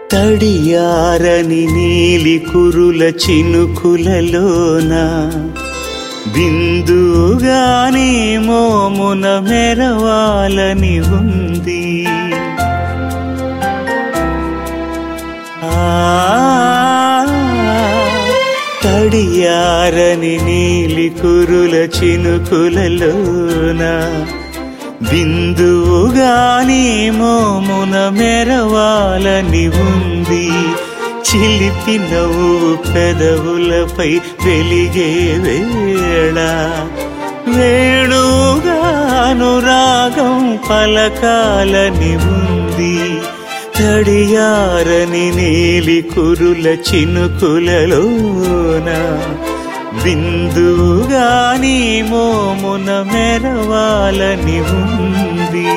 తడియారని నీలి కురుల చినుకులలోన బిందుగానే మోమున మెరవాలని ఉంది ఆ తడియారని నీలి కురుల చినుకులలోన బిందువుగాని మోమున మెరవాలని ఉంది చిలిపి నవ్వు పెదవులపై వెలిగే వేళ వేణుగాను రాగం పలకాలని ఉంది తడియారని నీలి కురుల చినుకులలోన బిందుగాని మోమున మెరవాలని ఉంది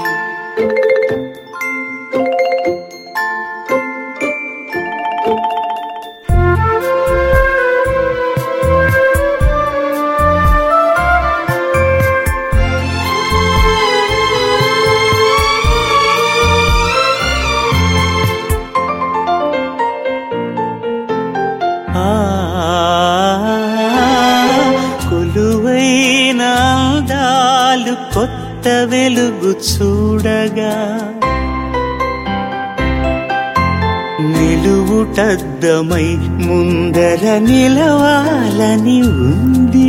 ఆ కొలువైన అందాలు కొత్త వెలుగు చూడగా నిలువుటద్దమై ముందర నిలవాలని ఉంది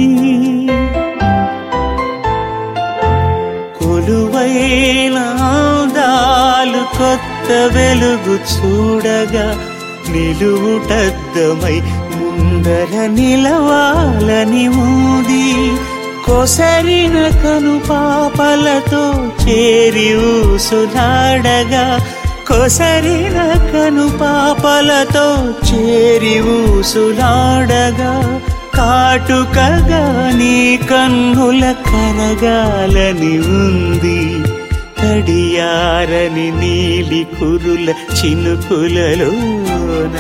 కొలువైన అందాలు కొత్త వెలుగు చూడగా నిలువుటద్దమై ముందర నిలవాలని ఊది కొసరిన కను పాపలతో చేరి ఊసులాడగా కొసరిన కను పాపలతో చేరి ఊసులాడగా కాటుకగా నీ కన్నుల కరగాలని ఉంది తడియారని నీలి కురుల చినుకులలోన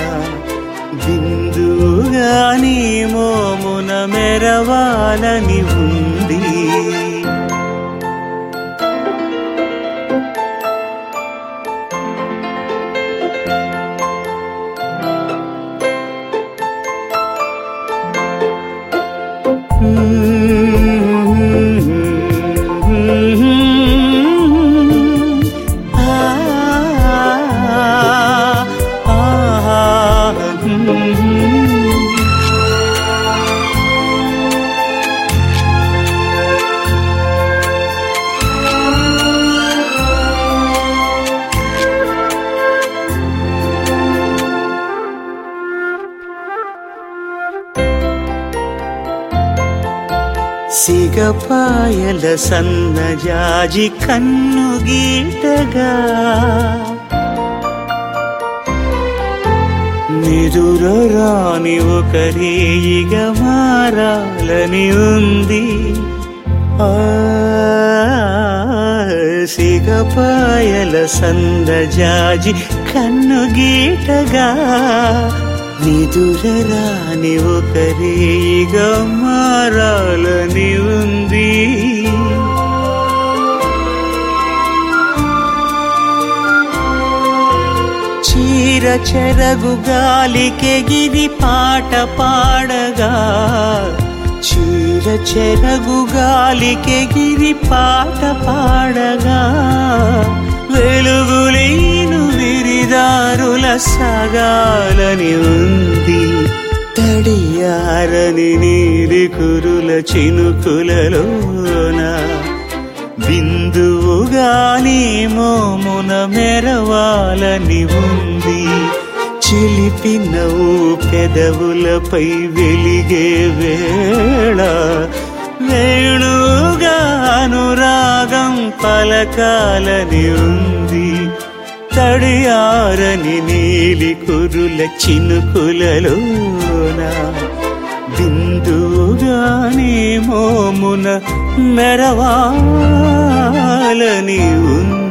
బిందుగాని మోమున మెరవాలని ఉంది సిగపాయల సన్నజాజి కన్ను గీటగా నిదురరాని ఒకరీగా మారాలని ఉంది ఆ సిగపాయల సందజాజి కన్ను గీటగా నిదురరాని ఒకరీగా మారాలని ఉంది చీర చెరగు గాలికెగిరి పాట పాడగా చీర చెరగు గాలికెగిరి పాట పాడగా వెలుగులేను విరిదారుల సగాలని ఉంది తడియారని నీరి కురుల చినుకులలోన బిందువుగాని మోమున మెరవాలని ఉంది చిలిపి నవ్వు పెదవులపై వెలిగే వేళ వేణుగాను రాగం పలకాలని ఉంది తడియారని నీలి కురుల చినుకులలోన బిందుగాని మోమున మెరవాలని ఉంది